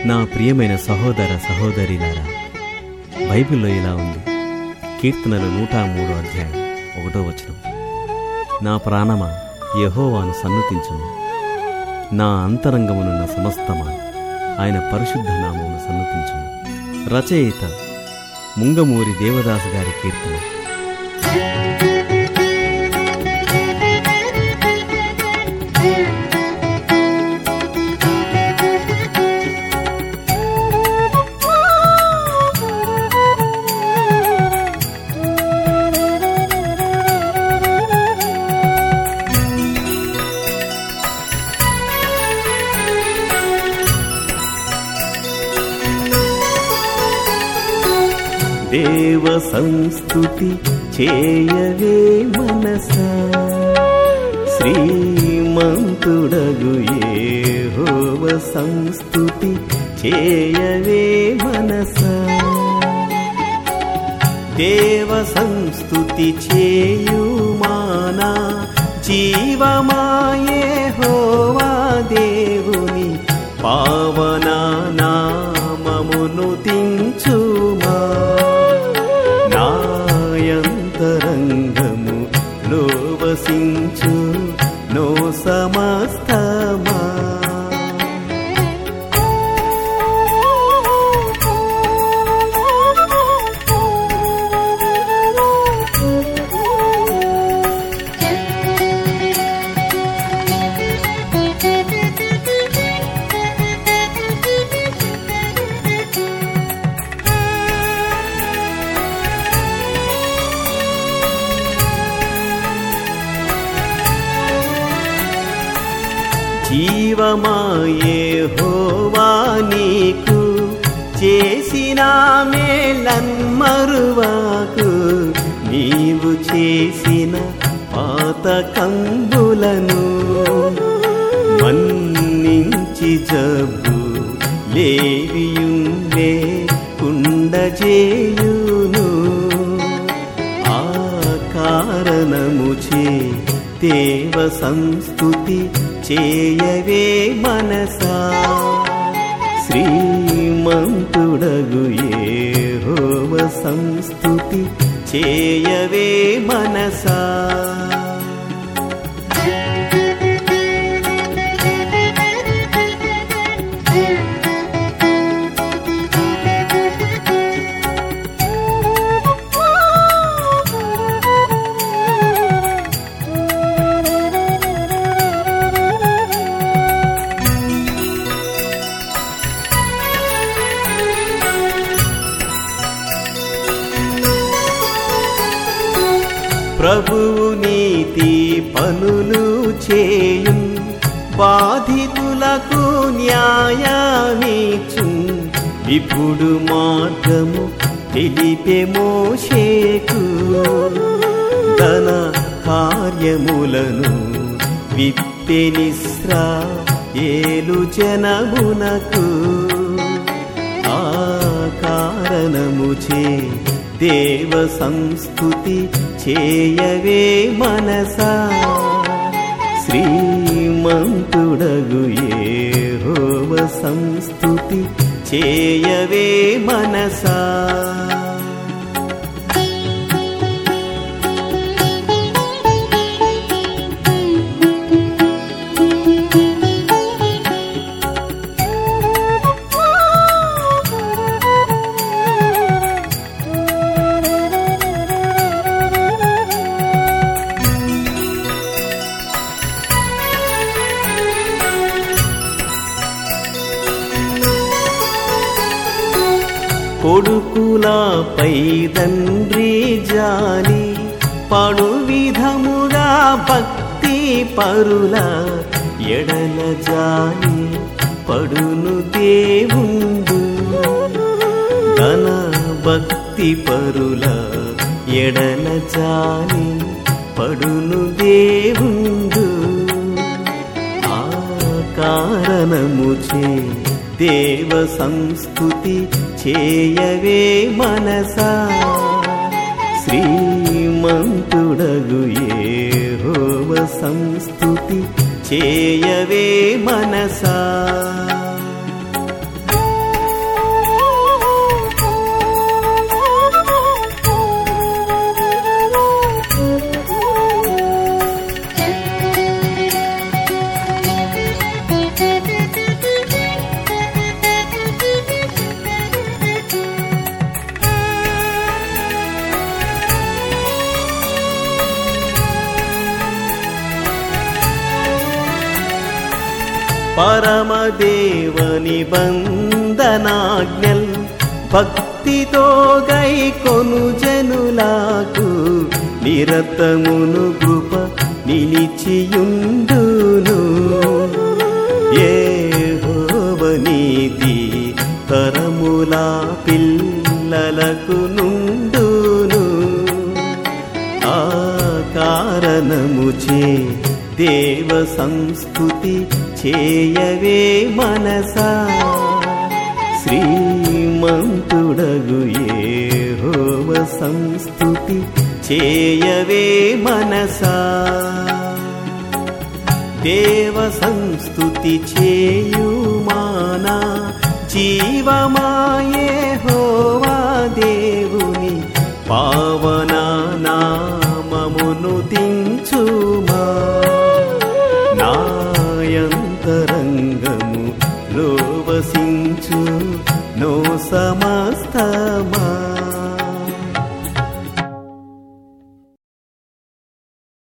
నా ప్రియమైన సహోదర సహోదరిలారా బైబిల్లో ఇలా ఉంది కీర్తనలు నూట మూడో అధ్యాయం ఒకటో వచనం నా ప్రాణమా యహోవాను సన్నతించును నా అంతరంగమునున్న సమస్తమా ఆయన పరిశుద్ధ నామమును సన్నతించును రచయిత ముంగమూరి దేవదాసు గారి కీర్తన దేవ సంస్థుతి చేయవే మనస శ్రీమంతుడగు హోవ సంస్థుతి చేయవే మనస దేవ సంస్థుతి చేయుమానా జీవమాయే హోవా దేవుని పావన నామమును తించుమా నాయంతరంగము లోవసించు నో సమస్తమా జీవమాయే హోవా నీకు చేసిన మేలన్మరువాకు నీవు చేసిన పాత కంబులను మన్నించి జబ్బు లేవియుండే కుండజేయును ఆ కారణముచే దేవ సంస్థుతి చేయవే మనసా శ్రీమంతుడగు హోవ సంస్థుతి చేయవే మనసా ప్రభువు నీతి పనులు చేయు బాధితులకు న్యాయమీచు ఇప్పుడు మార్గము తెలిపే మోషేకు తన కార్యములను విప్పెనిస్రా ఏలు జనమునకు ఆ కారణముచే దేవ సంస్థుతి చేయవే మనసా శ్రీమంతుడగు హోవ సంస్థుతి చేయవే మనసా కొడుకులపై తండ్రి జాలి పడు విధముగా భక్తి పరుల ఎడల జాలి పడును దేవుండు ధన భక్తి పరుల ఎడల జాలి పడును దేవుండు ఆ కారణముచే దేవ సంస్థుతి చేయవే మనసా శ్రీమంతుడగు హోవ సంస్థుతి చేయవే మనసా పరమదేవని బంధనాజ్ఞల్ భక్తితో గై కొను జనులకు నిరతమును కృప నిలిచియుండును ఏ నీతి తరములా పిల్లలకు నుండును ఆ కారణముచే దేవ సంస్కృతి చేయవే మనసా శ్రీమంతుడగు ఏహోవ సంస్థుతి చేయవే మనసా దేవ సంస్థుతి చేయుమానా జీవమాయే హోవా దేవుని పావన నామమును దించుమా నాయంతరంగము లోవసించు నో సమస్తమా